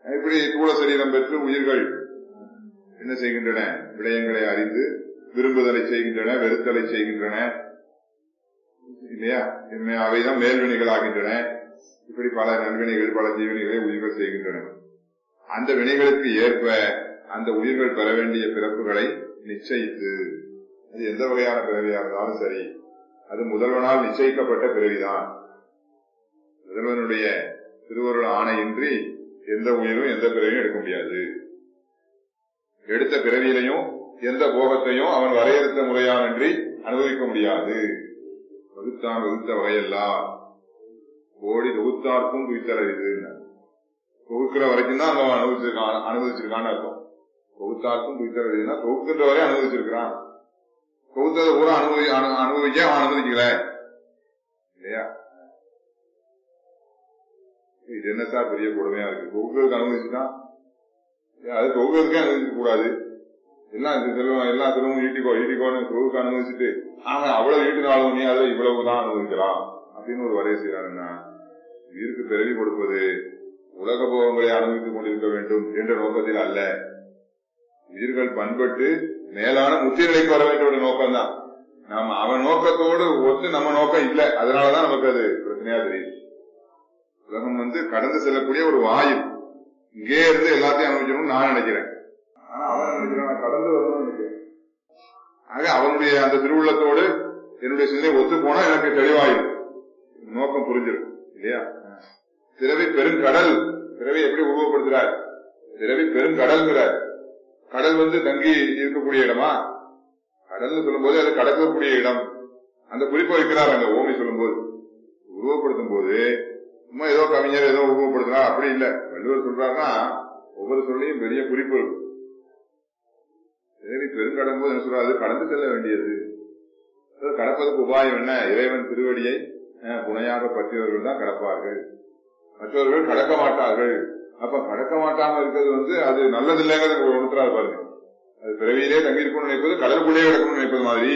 இப்படி தூள சரீரம் பெற்று உயிர்கள் என்ன செய்கின்றன விடயங்களை அறிந்து விரும்புதலை செய்கின்றன வெறுத்தலை செய்கின்றன இல்லையா இனிமே அவைதான் மேல்வினைகள் ஆகின்றன இப்படி பல நல்வினைகள் பல தீவினைகளை உயிர்கள் செய்கின்றன அந்த வினைகளுக்கு ஏற்ப அந்த உயிர்கள் பெற வேண்டிய பிறப்புகளை நிச்சயித்து அது எந்த வகையான பிறவியா இருந்தாலும் சரி அது முதல்வனால் நிச்சயிக்கப்பட்ட பிறவிதான் முதல்வனுடைய திருவருள் ஆணையின்றி எந்த உயிரும் எந்த பிறவியும் எடுக்க முடியாது எடுத்த பிறவியிலையும் எந்த போகத்தையும் அவன் வரையறுத்த முறையானின்றி அனுபவிக்க முடியாது வகுத்தான் வகுத்த வகையெல்லாம் கோடி தொகுத்தார்க்கும் துய்த்தலரிது தொகுக்கிற வரைக்கும் தான் அவன் அனுபவிச்சிருக்கான் அனுபவிச்சிருக்கான்னு அர்த்தம் தொகுத்தார்க்கும் துய்த்தலரிதுன்னா தொகுக்கின்ற வரை அனுபவிச்சிருக்கிறான் தொகுத்ததை பூரா அனுபவி அனு- அனுபவிக்க அவன் அனுமதிக்கல இல்லையா இது என்ன சார் பெரிய கொடுமையா இருக்கு தொகுக்கிறதுக்கு அனுமதிச்சுட்டான் ஏன் அது தொகுக்கிறதுக்கே அனுமதிக்க கூடாது எல்லாம் இது செல்வம் எல்லா செல்வமும் ஈட்டிக்கோ ஈட்டிக்கோன்னு தொகுக்க அனுமதிச்சுட்டு அவன் அவ்வளவு ஈட்டினாலும் நீ அதுல இவ்வளவுதான் அனுமதிக்கலாம் அப்படின்னு ஒரு வரைய செய்யறாங்கன்னா உயிருக்கு பிறவி கொடுப்பது உலக போகங்களை அனுபவித்துக் கொண்டிருக்க வேண்டும் என்ற நோக்கத்தில் அல்ல உயிர்கள் பண்பட்டு மேலான முத்திரைக்கு வர வேண்டிய ஒரு நோக்கம் தான் நாம அவன் நோக்கத்தோடு ஒத்து நம்ம நோக்கம் இல்ல அதனாலதான் நமக்கு அது பிரச்சனையா தெரியுது உலகம் வந்து கடந்து செல்லக்கூடிய ஒரு வாயில் இங்கே இருந்து எல்லாத்தையும் அனுபவிக்கணும்னு நான் நினைக்கிறேன் ஆனா அவன் நினைக்கிறான் கடந்து வரணும்னு நினைக்கிறேன் ஆக அவனுடைய அந்த திருவுள்ளத்தோடு என்னுடைய சிந்தனை ஒத்து போனா எனக்கு தெளிவாயிடும் நோக்கம் புரிஞ்சிடும் இல்லையா பிறவி பெருங்கடல் பிறவி எப்படி உருவப்படுத்துறார் பிறவி பெருங்கடல்ங்கிறார் கடல் வந்து தங்கி இருக்கக்கூடிய இடமா கடல்னு சொல்லும்போது அது கடக்கக்கூடிய இடம் அந்த குறிப்பை வைக்கிறார் அங்க ஓமி சொல்லும்போது உருவப்படுத்தும் போது சும்மா ஏதோ கவிஞர் ஏதோ உருவப்படுத்துறா அப்படி இல்ல வள்ளுவர் சொல்றாருன்னா ஒவ்வொரு சொல்லையும் பெரிய குறிப்பு இருக்கும் சரி பெருங்கடல் போது என்ன சொல்றாரு அது கடந்து செல்ல வேண்டியது அது கடப்பதற்கு உபாயம் என்ன இறைவன் திருவடியை அஹ், புனையாக பற்றியவர்கள் தான் கடப்பார்கள் மற்றவர்கள் கடக்க மாட்டார்கள் அப்ப கடக்க மாட்டாம இருக்கிறது வந்து அது நல்லது இல்லைங்கிறத உணர்த்துறாரு பாருங்க அது பிறவியிலே தங்கியிருக்கணும்னு நினைப்பது கடலுக்குள்ளே கிடக்கணும்னு நினைப்பது மாதிரி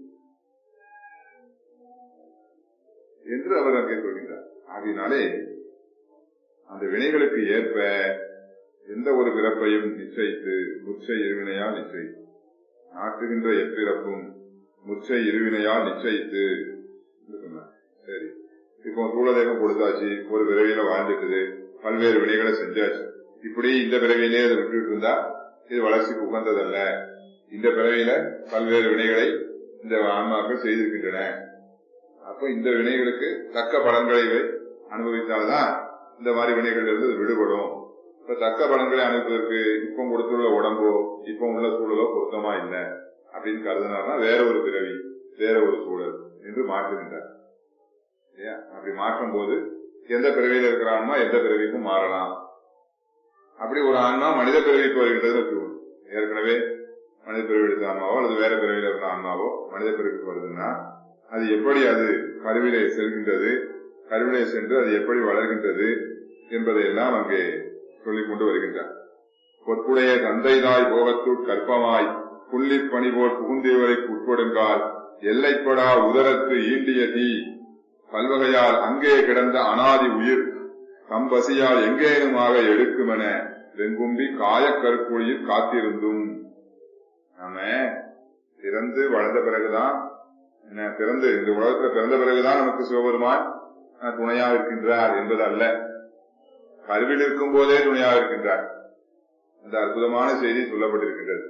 என்று அவர் அங்கே சொல்கின்றார் ஆகையினாலே அந்த வினைகளுக்கு ஏற்ப எந்த ஒரு பிறப்பையும் நிச்சயித்து முச்சை இருவினையால் நிச்சயித்து நாட்டுகின்ற எப்பிறப்பும் முச்சை இருவினையால் நிச்சயித்து என்று சொன்னார் சரி இப்போ சூழதேகம் கொடுத்தாச்சு ஒரு பிறவியில வாழ்ந்துட்டுது பல்வேறு வினைகளை செஞ்சாச்சு இப்படி இந்த பிறவியிலே அதை விட்டுட்டு இருந்தா இது வளர்ச்சிக்கு உகந்ததல்ல இந்த பிறவியில பல்வேறு வினைகளை இந்த ஆன்மாக்கள் செய்திருக்கின்றன அப்ப இந்த வினைகளுக்கு தக்க பலன்களை இவை அனுபவித்தால்தான் இந்த மாதிரி வினைகள் இருந்து இது விடுபடும் இப்ப தக்க பலன்களை அனுப்புவதற்கு இப்ப கொடுத்துள்ள உடம்போ இப்ப உள்ள சூழலோ பொருத்தமா இல்லை அப்படின்னு கருதினார்னா வேற ஒரு பிறவி வேற ஒரு சூழல் என்று மாற்றுகின்றார் இல்லையா அப்படி மாற்றும் போது எந்த பிறவியில இருக்கிற ஆன்மா எந்த பிறவிக்கும் மாறலாம் அப்படி ஒரு ஆன்மா மனித பிறவிக்கு வருகின்றது வச்சுக்கோங்க ஏற்கனவே மனித பிறவி எடுத்த ஆன்மாவோ அல்லது வேற பிறவியில இருந்த ஆன்மாவோ மனித பிறவிக்கு வருதுன்னா அது எப்படி அது கருவிலே செல்கின்றது கருவிலே சென்று அது எப்படி வளர்கின்றது என்பதையெல்லாம் அங்கே சொல்லிக் கொண்டு வருகின்றார் பொற்புடைய தந்தைதாய் போகத்துட் கற்பமாய் புள்ளிப் பணி போல் புகுந்தேவரைக்கு உட்படுங்கால் எல்லைப்படா உதரத்து ஈண்டிய தீ பல்வகையால் அங்கே கிடந்த அனாதி உயிர் கம்பசியால் எங்கேனுமாக எடுக்குமென வெங்கும்பி காயக் கருப்பொழியில் காத்திருந்தும் நாம பிறந்து வளர்ந்த பிறகுதான் என்ன பிறந்து இந்த உலகத்துல பிறந்த பிறகுதான் நமக்கு சிவபெருமான் அஹ், துணையா இருக்கின்றார் என்பது அல்ல கருவில் இருக்கும் போதே துணையா இருக்கின்றார் அந்த அற்புதமான செய்தி சொல்லப்பட்டிருக்கின்றது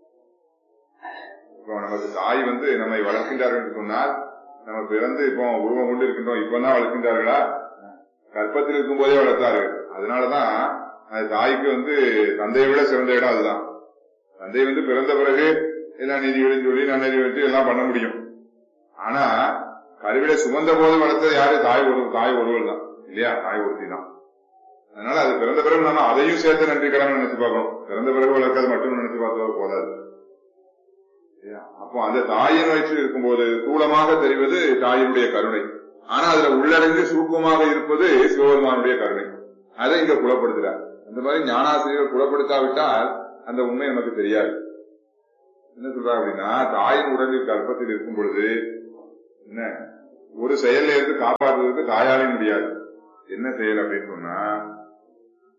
இப்போ நமக்கு தாய் வந்து நம்மை வளர்க்கின்றார்கள் என்று சொன்னால் நம்ம பிறந்து இப்போ உருவம் கொண்டு இருக்கின்றோம் இப்பதான் வளர்க்கின்றார்களா கற்பத்தில் இருக்கும் போதே வளர்த்தார்கள் அதனாலதான் அது தாய்க்கு வந்து தந்தையை விட சிறந்த இடம் அதுதான் தந்தை வந்து பிறந்த பிறகு எல்லா நீதிகளையும் சொல்லி நன்னறி வச்சு எல்லாம் பண்ண முடியும் ஆனா கருவில சுமந்த போது வளர்த்தது யாரு தாய் ஒரு தாய் ஒருவர் தான் இல்லையா தாய் ஒருத்தி தான் அதனால அது பிறந்த பிறகு நம்ம அதையும் சேர்த்து நன்றி கடன் நினைச்சு பார்க்கணும் பிறந்த பிறகு வளர்க்கறது மட்டும் நினைச்சு பார்த்தா போதாது இல்லையா? அப்போ அந்த தாயின் வயிற்றில் இருக்கும்போது ஸ்தூலமாக தெரிவது தாயினுடைய கருணை ஆனா அதுல உள்ளடங்கி சூக்கமாக இருப்பது சிவபெருமானுடைய கருணை அதை இங்க புலப்படுத்துறார் அந்த மாதிரி ஞானாசிரியர் புலப்படுத்தாவிட்டால் அந்த உண்மை நமக்கு தெரியாது என்ன சொல்றாங்க அப்படின்னா தாயின் உடலில் கர்ப்பத்தில் இருக்கும் பொழுது என்ன ஒரு செயல்ல இருந்து காப்பாற்றுவதற்கு தாயாலே முடியாது என்ன செயல் அப்படின்னு சொன்னா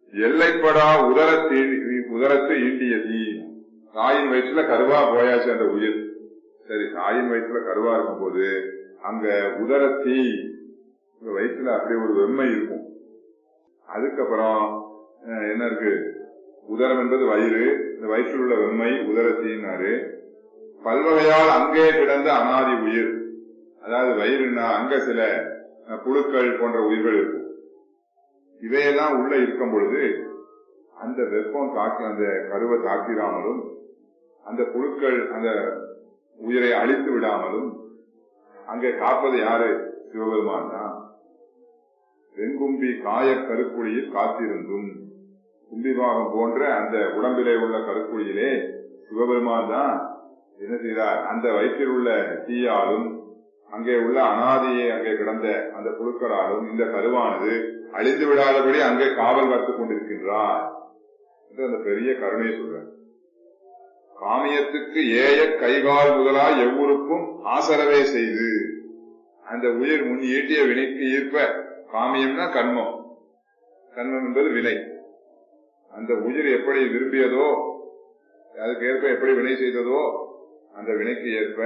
எல்லைப்படா உதரத்தி உதரத்து ஈண்டிய தீ தாயின் வயிற்றுல கருவா போயாச்சு அந்த உயிர் சரி தாயின் வயிற்றுல கருவா இருக்கும்போது அங்க உதரத்தி உங்க வயிற்றுல அப்படி ஒரு வெம்மை இருக்கும் அதுக்கப்புறம் அஹ், என்ன இருக்கு உதரம் என்பது வயிறு இந்த வயிற்றில் உள்ள வெம்மை உதரத்தின்னாரு பல்வகையால் அங்கே கிடந்த அனாதி உயிர் அதாவது வயிறுனா அங்க சில அஹ், புழுக்கள் போன்ற உயிர்கள் இருக்கும் இவையெல்லாம் உள்ள இருக்கும் பொழுது அந்த வெப்பம் தாக்கி அந்த கருவை தாக்கிடாமலும் அந்த புழுக்கள் அந்த உயிரை அழித்து விடாமலும் அங்கே காப்பது யாரு சிவபெருமான் தான் வெண்கும்பி காய கருக்குழியில் காத்திருந்தும் கும்பிபாகம் போன்ற அந்த உடம்பிலே உள்ள கருக்குழியிலே சிவபெருமான் தான் என்ன செய்தார் அந்த வயிற்றில் உள்ள தீயாலும் அங்கே உள்ள அனாதியை அங்கே கிடந்த அந்த புழுக்களாலும் இந்த கருவானது அழிந்து விடாதபடி அங்கே காவல் காத்துக் கொண்டிருக்கின்றார் என்று அந்த பெரிய கருணையை சொல்றார் காமியத்துக்கு ஏய கைகால் முதலாய் எவ்வூருக்கும் ஆசரவே செய்து அந்த உயிர் முன் ஈட்டிய வினைக்கு ஈர்ப்ப காமியம்னா கர்மம் கர்மம் என்பது வினை அந்த உயிர் எப்படி விரும்பியதோ அதுக்கு ஏற்ப எப்படி வினை செய்ததோ அந்த வினைக்கு ஏற்ப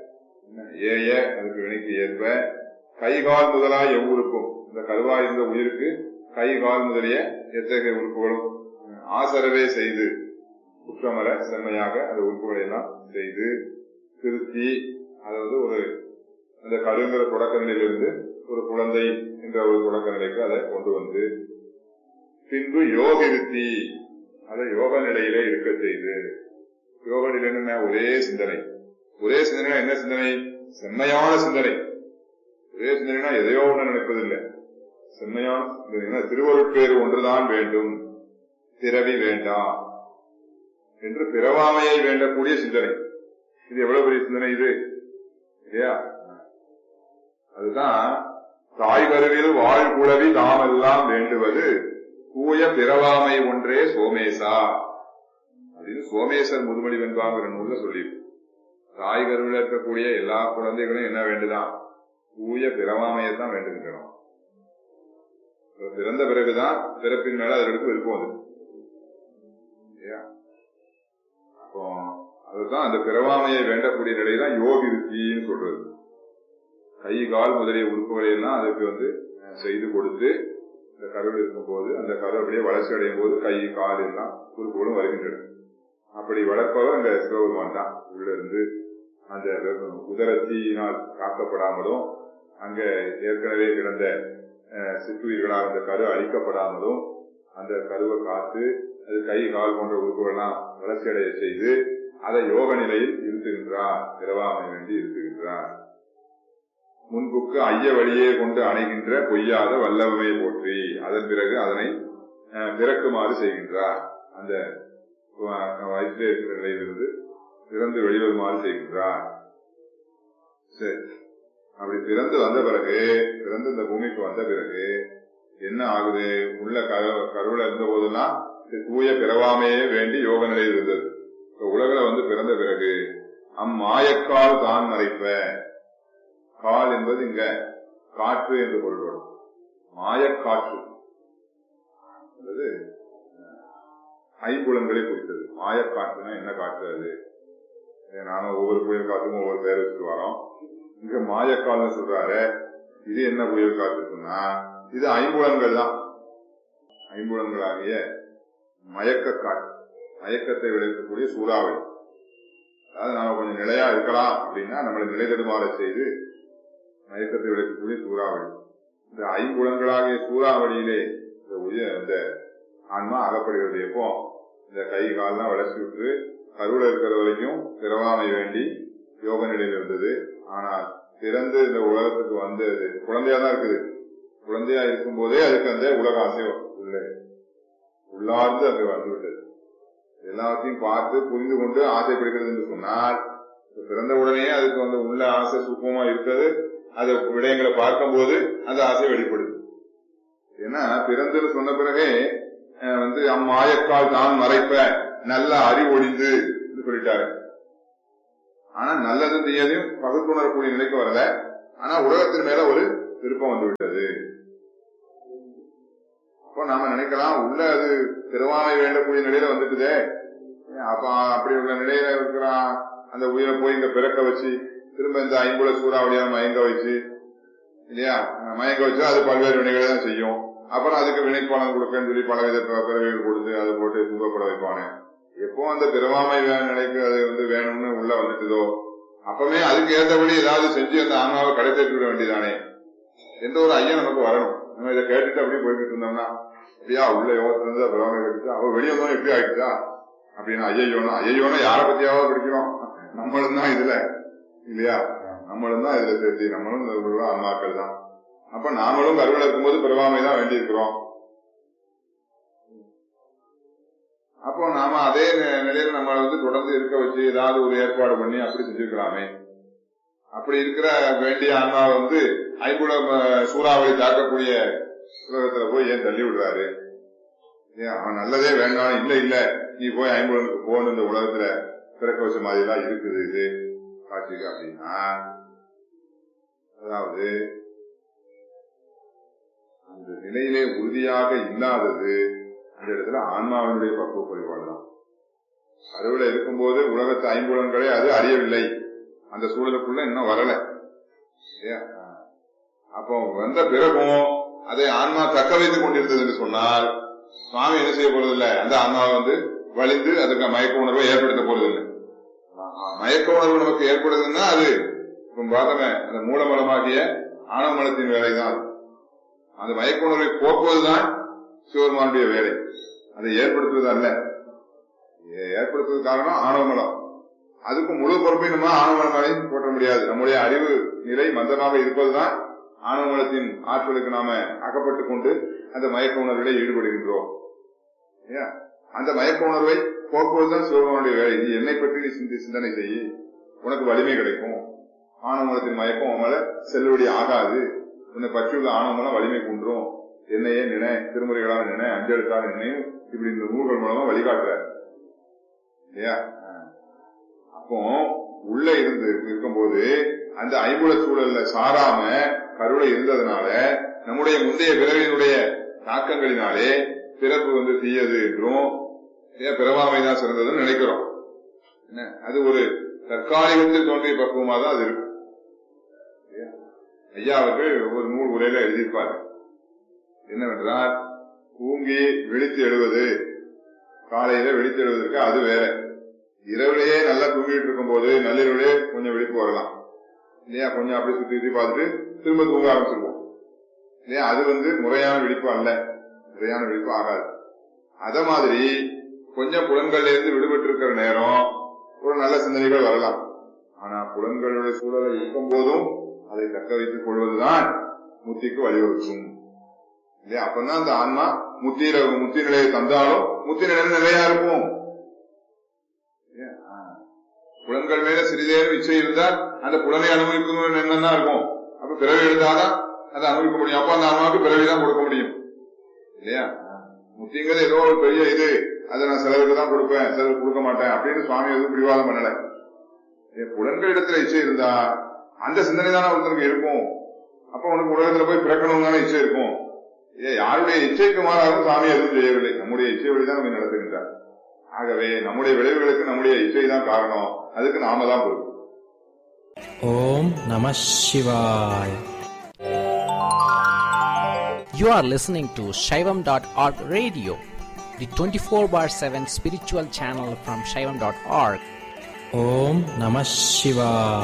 ஏய அதுக்கு வினைக்கு ஏற்ப கைகால் முதலாய் எவ்வூருக்கும் இந்த கருவாய் இருந்த உயிருக்கு கை கால் முதலிய எத்தகைய உறுப்புகளும் ஆசரவே செய்து குற்றமர செம்மையாக அந்த உறுப்புகளை எல்லாம் செய்து திருத்தி அதாவது ஒரு அந்த கருங்கிற தொடக்க நிலையிலிருந்து ஒரு குழந்தை என்ற ஒரு தொடக்க நிலைக்கு அதை கொண்டு வந்து பின்பு யோகிருத்தி அதை யோக நிலையிலே இருக்க செய்து யோக நிலைன்னு ஒரே சிந்தனை ஒரே சிந்தனை என்ன சிந்தனை செம்மையான சிந்தனை ஒரே சிந்தனைனா எதையோ ஒண்ணு நினைப்பதில்லை செம்மையான சிந்தனை திருவருட்பேறு ஒன்றுதான் வேண்டும் பிறவி வேண்டாம் என்று பிறவாமையை வேண்டக்கூடிய சிந்தனை இது எவ்வளவு பெரிய சிந்தனை இது இல்லையா அதுதான் தாய் கருவில் வாழ் குழவி தாமெல்லாம் வேண்டுவது தூய பிறவாமை ஒன்றே சோமேசா அப்படின்னு சோமேசர் முதுமொழி வெண்பாங்கிற நூல்ல சொல்லி தாய் கருவில் இருக்கக்கூடிய எல்லா குழந்தைகளும் என்ன வேண்டுதான் தூய பிறவாமையை தான் வேண்டுகின்றன பிறந்த பிறகுதான் பிறப்பின் மேல அதற்கு விருப்பம் அது இல்லையா அப்போ அதுதான் அந்த பிறவாமையை வேண்டக்கூடிய நிலைதான் யோகி ருத்தின்னு சொல்றது கை கால் முதலிய உறுப்புகளை எல்லாம் அதுக்கு வந்து செய்து கொடுத்து இந்த கருவில் இருக்கும் போது அந்த கரு அப்படியே வளர்ச்சி அடையும் போது கை கால் எல்லாம் உறுப்புகளும் வருகின்றன அப்படி வளர்ப்பவர் அந்த சிவபெருமான் தான் உள்ள இருந்து அந்த உதரத்தினால் காக்கப்படாமலும் அங்க ஏற்கனவே கிடந்த சிற்றுயிர்களால் அந்த கரு அழிக்கப்படாமலும் அந்த கருவை காத்து அது கை கால் போன்ற உறுப்புகள்லாம் வளர்ச்சி அடைய செய்து அதை யோக நிலையில் இருத்துகின்றார் பிறவாமை வேண்டி இருத்துகின்றார் முன்புக்கு ஐய வழியே கொண்டு அணைகின்ற பொய்யாத வல்லவமே போற்றி அதன் பிறகு அதனை பிறக்குமாறு செய்கின்றார் அந்த வயிற்றிலே இருக்கிற நிலையிலிருந்து பிறந்து வெளிவருமாறு செய்கின்றார் சரி அப்படி பிறந்து வந்த பிறகு பிறந்து இந்த பூமிக்கு வந்த பிறகு என்ன ஆகுது உள்ள கருவுல இருந்த போதெல்லாம் தூய பிறவாமையே வேண்டி யோக நிலையில் இருந்தது உலகில வந்து பிறந்த பிறகு அம்மாயக்கால் தான் மறைப்ப கால் என்பது இங்க காற்று என்று பொருள்படும் மாயக்காற்று என்பது ஐம்புலங்களை குறித்தது மாயக்காற்றுனா என்ன காற்று அது நாம ஒவ்வொரு புயல் காத்துக்கும் ஒவ்வொரு பேர் வச்சுட்டு வரோம் இங்க மாயக்கால்னு சொல்றாரு இது என்ன புயல் காத்துக்குன்னா இது ஐம்புலன்கள் தான் ஐம்புலன்களாகிய மயக்க காற்று மயக்கத்தை விளைவிக்கக்கூடிய சூறாவளி அதாவது நாம கொஞ்சம் நிலையா இருக்கலாம் அப்படின்னா நம்மளை நிலை தடுமாற செய்து மயக்கத்தை விளைவிக்கக்கூடிய சூறாவளி இந்த ஐம்புலன்களாகிய சூறாவளியிலே இந்த உய இந்த ஆன்மா அகப்படுகிறது எப்போ இந்த கை கால்லாம் வளர்ச்சி விட்டு கருவில் இருக்கிற வரைக்கும் பிறவாமை வேண்டி யோக நிலையில் இருந்தது ஆனால் பிறந்து இந்த உலகத்துக்கு வந்தது குழந்தையா தான் இருக்குது குழந்தையா இருக்கும் போதே அதுக்கு அந்த உலக ஆசை உள்ள உள்ளார்ந்து அங்கு வந்துவிட்டது எல்லாத்தையும் பார்த்து புரிந்து கொண்டு ஆசைப்படுகிறது என்று சொன்னால் பிறந்த உடனே அதுக்கு வந்து உள்ள ஆசை சுத்தமா இருக்கிறது அது விடயங்களை பார்க்கும்போது அந்த ஆசை வெளிப்படுது ஏன்னா பிறந்துன்னு சொன்ன பிறகே வந்து அம்மாயக்கால் தான் மறைப்ப நல்ல அறிவொழிந்து சொல்லிட்டாரு ஆனா நல்லது தீயதையும் பகுத்துணரக்கூடிய நிலைக்கு வரல ஆனா உலகத்தின் மேல ஒரு விருப்பம் வந்து விட்டது அப்போ நாம நினைக்கலாம் உள்ள அது பெருமாமை வேண்டக்கூடிய நிலையில வந்துட்டுதே அப்ப அப்படி உள்ள நிலையில இருக்கிறான் அந்த உயிரை போய் இங்க பிறக்க வச்சு திரும்ப இந்த ஐம்புல சூறாவளியா மயங்க வச்சு இல்லையா மயங்க வச்சு அது பல்வேறு வினைகளை தான் செய்யும் அப்புறம் அதுக்கு வினைப்பாளம் கொடுக்கன்னு சொல்லி பல வித ப- பிறவிகள் கொடுத்து அதை போட்டு துன்பப்பட வைப்பானே எப்போ அந்த பிறவாமை வே- நிலைக்கு அது வந்து வேணும்னு உள்ள வந்துட்டுதோ அப்பவே அதுக்கு ஏற்றபடி ஏதாவது செஞ்சு அந்த ஆன்மாவை கடைத்தேற்றி விட வேண்டியதானே எந்த ஒரு ஐயம் நமக்கு வரணும் நம்ம இதை கேட்டுட்டு அப்படியே போய்கிட்டு இருந்தோம்னா அப்படியா உள்ள யோகத்துல இருந்து பிறவாமை கட்டுச்சு அவ வெளியே வந்தோம் எப்படி ஆயிடுச்சா அப்படின்னு ஐயோனா ஐயோனா யாரை பத்தியாவது படிக்கிறோம் நம்மளும் தான் இதுல இல்லையா நம்மளும் தான் இதுல சேர்த்து நம்மளும் இந்த உள்ள ஆன்மாக்கள் தான் அப்ப நாமளும் கருவில் இருக்கும்போது பிறவாமை தான் வேண்டி இருக்கிறோம் அப்போ நாம அதே நி- நிலையில நம்மளை வந்து தொடர்ந்து இருக்க வச்சு ஏதாவது ஒரு ஏற்பாடு பண்ணி அப்படி செஞ்சிருக்கலாமே அப்படி இருக்கிற வேண்டிய ஆன்மாவை வந்து ஐம்புலம் அஹ், சூறாவளி தாக்கக்கூடிய உலகத்துல போய் ஏன் தள்ளி விடுறாரு ஏன் அவன் நல்லதே வேண்டாம் இல்ல இல்ல நீ போய் ஐம்புலனுக்கு போகணும் இந்த உலகத்துல பிறக்க வச்ச மாதிரி எல்லாம் இருக்குது இது காட்சிக்கு அப்படின்னா அதாவது அந்த நிலையிலே உறுதியாக இல்லாதது அந்த இடத்துல ஆன்மாவினுடைய பக்குவ குறைபாடு தான் கருவில இருக்கும்போது உலகத்து ஐம்புலன்களை அது அறியவில்லை அந்த சூழலுக்குள்ள இன்னும் வரல இல்லையா? அப்போ வந்த பிறகும் அதை ஆன்மா தக்க வைத்துக் கொண்டிருந்தது என்று சொன்னால் சுவாமி என்ன செய்ய போறதில்லை அந்த ஆன்மாவை வந்து வலிந்து அதுக்கு மயக்க உணர்வை ஏற்படுத்த போறதில்லை மயக்க உணர்வு நமக்கு ஏற்படுதுன்னா அது இப்ப பார்த்தோமே அந்த மூலமலமாகிய ஆணவமலத்தின் வேலைதான் அது. அந்த மயக்க உணர்வை போக்குவதுதான் சிவபெருமானுடைய வேலை அதை ஏற்படுத்துவது அல்ல ஏ- ஏற்படுத்துவது காரணம் ஆணவமலம் அதுக்கு முழு பொறுப்பை நம்ம ஆணவமலங்களை போட்ட முடியாது நம்முடைய அறிவு நிலை மந்தமாக இருப்பதுதான் ஆணவமலத்தின் ஆற்றலுக்கு நாம அகப்பட்டுக் கொண்டு அந்த மயக்க உணர்விலே ஈடுபடுகின்றோம் இல்லையா? அந்த மயக்க உணர்வை போக்குவதுதான் சிவபெருமானுடைய வேலை நீ என்னை பற்றி நீ சிந்தி சிந்தனை செய்யி உனக்கு வலிமை கிடைக்கும் ஆணவமலத்தின் மயக்கம் உன் மேல செல்லுபடி ஆகாது உன்னை பற்றியுள்ள ஆணவமலம் வலிமை குன்றும் என்னையே நினை திருமுறைகளாக நினை அஞ்செழுத்தாக நினைவு இப்படி இந்த நூல்கள் மூலமா வழிகாட்டுற இல்லையா ஆஹ். அப்போ உள்ள இருந்து இருக்கும்போது அந்த ஐம்புல சூழல்ல சாராம கருவில இருந்ததுனால நம்முடைய முந்தைய பிறவியினுடைய தாக்கங்களினாலே பிறப்பு வந்து தீயது என்றும் ஏன் பிறவாமை தான் சிறந்ததுன்னு நினைக்கிறோம் என்ன அது ஒரு தற்காலிகத்தில் தோன்றிய பக்குவமா தான் அது இருக்கு இல்லையா? ஐயா அவர்கள் ஒரு நூல் உரையில எழுதியிருப்பார் என்னவென்றால் தூங்கி விழித்து எழுவது காலையில விழித்து எழுவதற்கு அது வேற இரவுலயே நல்லா தூங்கிட்டு இருக்கும் போது நள்ளிரவுலே கொஞ்சம் விழிப்பு வரலாம் இல்லையா கொஞ்சம் அப்படி சுத்தி சுத்தி பார்த்துட்டு திரும்ப தூங்க ஆரம்பிச்சிருவோம் இல்லையா அது வந்து முறையான விழிப்பு அல்ல முறையான விழிப்பு ஆகாது அத மாதிரி கொஞ்சம் புலன்கள்ல இருந்து விடுபட்டு இருக்கிற நேரம் ஒரு நல்ல சிந்தனைகள் வரலாம் ஆனா புலன்களுடைய சூழலை இருக்கும் போதும் அதை தக்க வைத்துக் கொள்வதுதான் முத்திக்கு வழிவகுக்கும் இல்லையா அப்பதான் அந்த ஆன்மா முத்தியில முத்தி நிலையை தந்தாலும் முத்தி நிலையில நிலையா இருக்கும் இல்லையா? ஆ. புலன்கள் மேல சிறிதேனும் இச்சை இருந்தால் அந்த புலனை அனுபவிக்கணும்னு எண்ணம் தான் இருக்கும் அப்ப பிறவி எடுத்தாதான் அதை அனுபவிக்க முடியும் அப்ப அந்த ஆன்மாவுக்கு பிறவி தான் கொடுக்க முடியும் இல்லையா முத்திங்கிறது ஏதோ ஒரு பெரிய இது அதை நான் சிலருக்கு தான் கொடுப்பேன் சிலருக்கு கொடுக்க மாட்டேன் அப்படின்னு சுவாமி எதுவும் பிடிவாதம் பண்ணல என் புலன்கள் இடத்துல இச்சை இருந்தா அந்த சிந்தனை தானே ஒருத்தருக்கு இருக்கும் அப்ப உனக்கு உலகத்துல போய் பிறக்கணும் தானே இச்சை இருக்கும் ஏ யாருடைய இச்சைக்கு மாறாகவும் சாமி எதுவும் செய்யவில்லை நம்முடைய இச்சை வழிதான் நம்ம நடத்துகின்றார் ஆகவே நம்முடைய விளைவுகளுக்கு நம்முடைய இச்சை தான் காரணம் அதுக்கு நாம தான் பொறுப்பு Om Namah Shivaya. You are listening to Shaivam.org radio, the 24 bar 7 spiritual channel from Shaivam.org. Om Namah Shivaya.